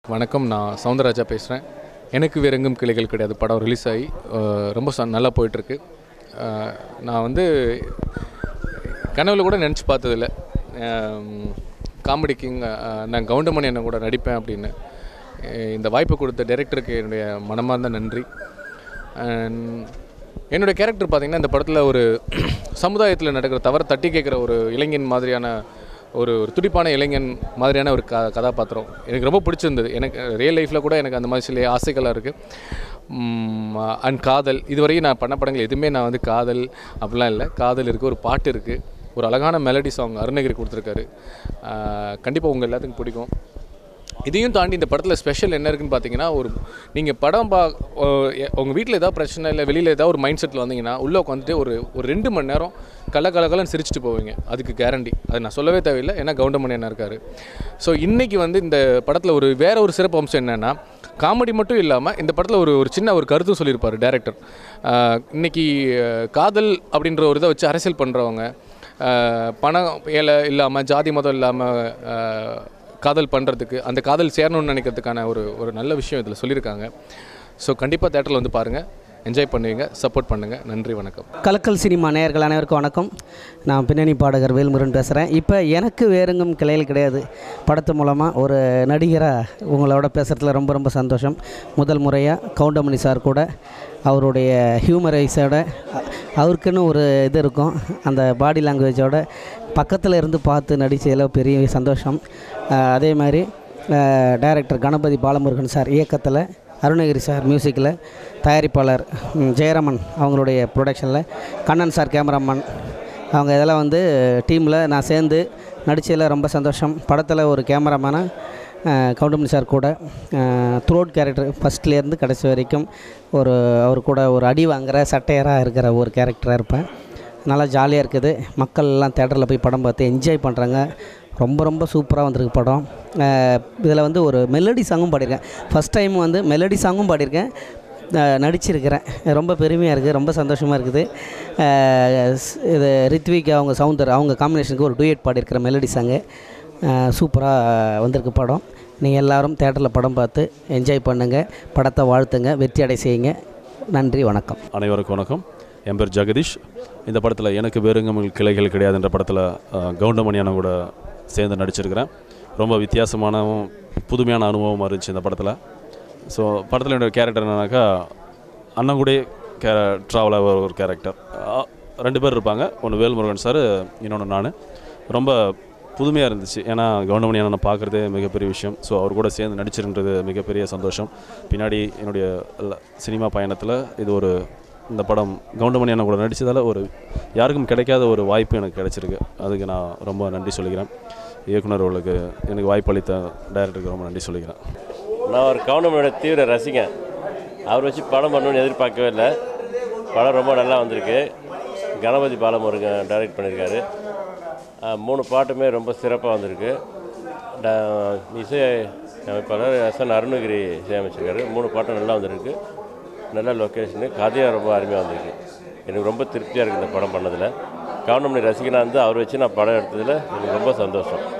வணக்கம் நான் சவுந்தரராஜா பேசுகிறேன் எனக்கு வேற எங்கும் கிளைகள் கிடையாது படம் ரிலீஸ் ஆகி அஹ், ரொம்ப ச நல்லா போயிட்டுருக்கு அஹ், நான் வந்து கனவுல கூட நினச்சி பார்த்ததில்ல காமெடி கிங் நான் கவுண்டமணி அண்ணன் கூட நடிப்பேன் அப்படின்னு அஹ், இந்த வாய்ப்பு கொடுத்த டைரக்டருக்கு என்னுடைய மனமார்ந்த நன்றி And என்னுடைய கேரக்டர் பார்த்தீங்கன்னா இந்த படத்தில் ஒரு சமுதாயத்தில் நடக்கிற தவறை தட்டி கேட்குற ஒரு இளைஞன் மாதிரியான ஒரு ஒரு துடிப்பான இளைஞன் மாதிரியான ஒரு க கதாபாத்திரம் எனக்கு ரொம்ப பிடிச்சிருந்தது எனக்கு ரியல் லைஃப்பில் கூட எனக்கு அந்த மாதிரி சில ஆசைகளாக இருக்குது அண்ட் காதல் இதுவரையும் நான் பண்ண படங்கள் எதுவுமே நான் வந்து காதல் அப்படிலாம் இல்லை காதல் இருக்குது ஒரு பாட்டு இருக்குது ஒரு அழகான மெலடி சாங் அருணகிரி கொடுத்துருக்காரு கண்டிப்பாக உங்கள் எல்லாத்துக்கும் பிடிக்கும் இதையும் தாண்டி இந்த படத்தில் ஸ்பெஷல் என்ன இருக்குன்னு பார்த்தீங்கன்னா ஒரு நீங்கள் படம் பா உங்கள் வீட்டில் ஏதாவது பிரச்சனை இல்லை வெளியில் ஏதாவது ஒரு மைண்ட் செட்டில் வந்தீங்கன்னா உள்ளே உட்காந்துட்டு ஒரு ஒரு ரெண்டு மணி நேரம் கல கல கலன்னு சிரிச்சிட்டு போவீங்க அதுக்கு கேரண்டி அது நான் சொல்லவே தேவையில்லை ஏன்னா கவுண்டமணி என்ன இருக்காரு ஸோ இன்றைக்கி வந்து இந்த படத்தில் ஒரு வேற ஒரு சிறப்பு அம்சம் என்னென்னா காமெடி மட்டும் இல்லாமல் இந்த படத்தில் ஒரு ஒரு சின்ன ஒரு கருத்தும் சொல்லியிருப்பார் டேரக்டர் இன்னைக்கு அஹ், காதல் அப்படின்ற ஒரு இதை வச்சு அரசியல் பண்ணுறவங்க பணம் ஏழை இல்லாமல் ஜாதி மதம் இல்லாமல் காதல் பண்ணுறதுக்கு அந்த காதல் சேரணும்னு நினைக்கிறதுக்கான ஒரு ஒரு நல்ல விஷயம் இதில் சொல்லியிருக்காங்க ஸோ கண்டிப்பாக தேட்டரில் வந்து பாருங்கள் என்ஜாய் பண்ணுவீங்க சப்போர்ட் பண்ணுங்கள் நன்றி வணக்கம் கலக்கல் சினிமா நேயர்கள் அனைவருக்கும் வணக்கம் நான் பின்னணி பாடகர் வேல்முருகன் பேசுகிறேன் இப்போ எனக்கு வேறெங்கும் கிளைகள் கிடையாது படத்து மூலமாக ஒரு நடிகராக உங்களோட பேசுகிறதுல ரொம்ப ரொம்ப சந்தோஷம் முதல் முறையாக கவுண்டமணி சார் கூட அவருடைய ஹியூமரைஸோட அவருக்குன்னு ஒரு இது இருக்கும் அந்த பாடி லாங்குவேஜோட பக்கத்தில் இருந்து பார்த்து நடித்ததில் பெரிய சந்தோஷம் அஹ் அதே மாதிரி டைரக்டர் கணபதி பாலமுருகன் சார் இயக்கத்தில் அருணகிரி சார் மியூசிக்கில் தயாரிப்பாளர் ம், ஜெயராமன் அவங்களுடைய ப்ரொடக்ஷனில் கண்ணன் சார் கேமராமேன் அவங்க இதெல்லாம் வந்து டீமில் நான் சேர்ந்து நடித்ததில் ரொம்ப சந்தோஷம் படத்தில் ஒரு கேமராமேனாக கவுண்டமணி சார் கூட த்ரோட் கேரக்டர் ஃபஸ்ட்லேருந்து கடைசி வரைக்கும் ஒரு அவர் கூட ஒரு அடி வாங்குற சட்டையராக இருக்கிற ஒரு கேரக்டராக இருப்பேன் நல்லா ஜாலியாக இருக்குது மக்கள் எல்லாம் தேட்டரில் போய் படம் பார்த்து என்ஜாய் பண்ணுறாங்க ரொம்ப ரொம்ப சூப்பராக வந்திருக்கு படம் இதில் வந்து ஒரு மெலடி சாங்கும் பாடியிருக்கேன் ஃபஸ்ட் டைம் வந்து மெலடி சாங்கும் பாடியிருக்கேன் அஹ் நடிச்சிருக்கிறேன் ரொம்ப பெருமையாக இருக்குது ரொம்ப சந்தோஷமாக இருக்குது அஹ் ஸ்- இது ரித்விக் அவங்க சவுந்தர் அவங்க காம்பினேஷனுக்கு ஒரு டூயட் பாடியிருக்கிற மெலடி சாங்கு சூப்பராக வந்திருக்கு படம் நீங்கள் எல்லாரும் தேட்டரில் படம் பார்த்து என்ஜாய் பண்ணுங்கள் படத்தை வாழ்த்துங்க வெற்றி அடை செய்யுங்க நன்றி வணக்கம் அனைவருக்கும் வணக்கம் என் பேர் ஜெகதீஷ் இந்த படத்தில் எனக்கு வேறுங்கும் கிளைகள் கிடையாதுன்ற படத்தில் அஹ், கவுண்டமணி அண்ணன் கூட சேர்ந்து நடிச்சிருக்கிறேன் ரொம்ப வித்தியாசமானவும் புதுமையான அனுபவமாக இருந்துச்சு இந்த படத்தில் ஸோ படத்தில் என்னோட கேரக்டர் என்னன்னாக்கா அண்ணன் கூட கே ட்ராவலாக ஒரு கேரக்டர் ரெண்டு பேர் இருப்பாங்க ஒன்று வேல்முருகன் சார் இன்னொன்று நான் ரொம்ப புதுமையாக இருந்துச்சு ஏன்னா கவுண்டமணி அண்ணனை பார்க்குறதே மிகப்பெரிய விஷயம் ஸோ அவர் கூட சேர்ந்து நடிச்சிருன்றது மிகப்பெரிய சந்தோஷம் பின்னாடி என்னுடைய ல- சினிமா பயணத்தில் இது ஒரு இந்த படம் கவுண்டமணி அண்ணன் கூட நடித்ததால் ஒரு யாருக்கும் கிடைக்காத ஒரு வாய்ப்பு எனக்கு கிடைச்சிருக்கு அதுக்கு நான் ரொம்ப நன்றி சொல்லிக்கிறேன் இயக்குனர் அவர்களுக்கு எனக்கு வாய்ப்பு அளித்த டைரக்டருக்கு ரொம்ப நன்றி சொல்லிக்கிறேன் நான் ஒரு கவுண்டமணியோட தீவிர ரசிகன் அவர் வச்சு படம் பண்ணணும்னு எதிர்பார்க்கவே இல்லை படம் ரொம்ப நல்லா வந்திருக்கு கணபதி பாலமுருகன் டைரக்ட் பண்ணியிருக்காரு அஹ் மூணு பாட்டுமே ரொம்ப சிறப்பாக வந்திருக்கு ட- இசை அமைப்பாளர் எஸ் என் அருணகிரி இசையமைச்சிருக்காரு மூணு பாட்டும் நல்லா வந்திருக்கு நல்ல லொக்கேஷனு கதையும் ரொம்ப அருமையாக வந்திருக்கு எனக்கு ரொம்ப திருப்தியாக இருக்குது இந்த படம் பண்ணதில் கவுண்டமணி ரசிகனாக இருந்து அவர் வச்சு நான் படம் எடுத்ததில் எனக்கு ரொம்ப சந்தோஷம்